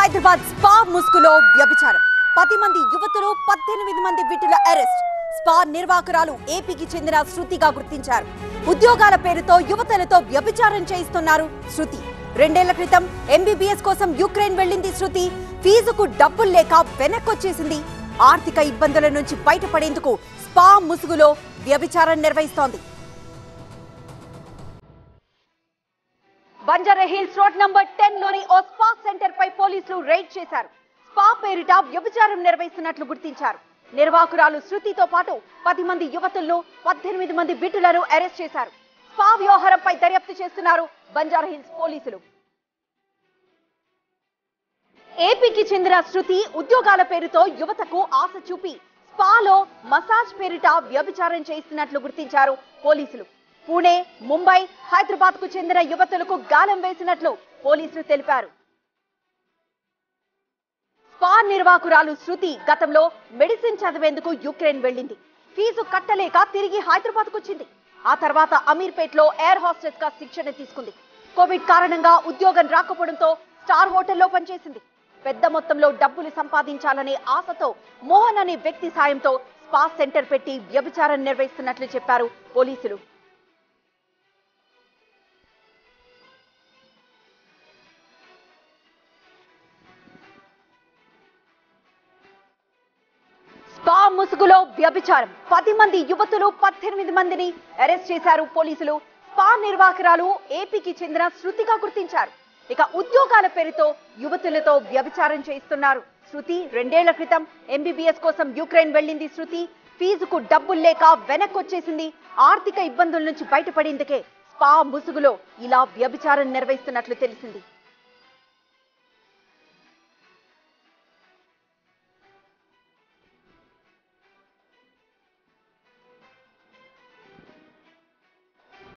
Hyderabad spa ముసుగులో వ్యభిచారం పది మంది యువతులు పద్దెనిమిది మంది విటుల అరెస్ట్ స్పా నిర్వాహకురాలు ఏపీకి చెందిన శృతిగా గుర్తించారు ఉద్యోగాల పేరుతో యువతలతో వ్యభిచారం చేయిస్తున్నారు శృతి రెండేళ్ల క్రితం ఎంబీబీఎస్ కోసం యుక్రెయిన్ వెళ్ళింది శృతి ఫీజుకు డబ్బులు లేక వెనక్కొచ్చేసింది ఆర్థిక ఇబ్బందుల నుంచి బయటపడేందుకు స్పా ముసుగులో వ్యభిచారం నిర్వహిస్తోంది Banjara Hills road number ten లోని ఓ స్పా సెంటర్ పై పోలీసులు రైడ్ చేశారు స్పా పేరిట వ్యభిచారం నిర్వహిస్తున్నట్లు గుర్తించారు నిర్వాహకురాలు శృతితో పాటు పది మంది యువతులను పద్దెనిమిది మంది బిడ్డలను అరెస్ట్ చేశారు స్పా వ్యవహారంపై దర్యాప్తు చేస్తున్నారు బంజారా హిల్స్ పోలీసులు ఏపీకి చెందిన శృతి ఉద్యోగాల పేరుతో యువతకు ఆశ చూపి స్పాలో మసాజ్ పేరిట వ్యభిచారం చేయిస్తున్నట్లు గుర్తించారు పోలీసులు పూణే ముంబై హైదరాబాద్ కు చెందిన యువతులకు గాలం వేసినట్లు పోలీసులు తెలిపారు స్పా నిర్వాహకురాలు శృతి గతంలో మెడిసిన్ చదివేందుకు యుక్రెయిన్ వెళ్ళింది ఫీజు కట్టలేక తిరిగి హైదరాబాద్ వచ్చింది ఆ తర్వాత అమీర్పేట్ లో ఎయిర్ హాస్టెస్ గా శిక్షణ తీసుకుంది కోవిడ్ కారణంగా ఉద్యోగం రాకపోవడంతో స్టార్ హోటల్లో పనిచేసింది పెద్ద మొత్తంలో డబ్బులు సంపాదించాలనే ఆశతో మోహన్ అనే వ్యక్తి సాయంతో స్పా సెంటర్ పెట్టి వ్యభిచారం నిర్వహిస్తున్నట్లు చెప్పారు పోలీసులు స్పా ముసుగులో వ్యభిచారం పది మంది యువతులు పద్దెనిమిది మందిని అరెస్ట్ చేశారు పోలీసులు స్పా నిర్వాహకురాలు ఏపీకి చెందిన శృతిగా గుర్తించారు ఇక ఉద్యోగాల పేరుతో యువతులతో వ్యభిచారం చేయిస్తున్నారు శృతి రెండేళ్ల క్రితం ఎంబీబీఎస్ కోసం యుక్రెయిన్ వెళ్ళింది శృతి ఫీజుకు డబ్బులు లేక వెనక్కొచ్చేసింది ఆర్థిక ఇబ్బందుల నుంచి బయటపడేందుకే స్పా ముసుగులో ఇలా వ్యభిచారం నిర్వహిస్తున్నట్లు తెలిసింది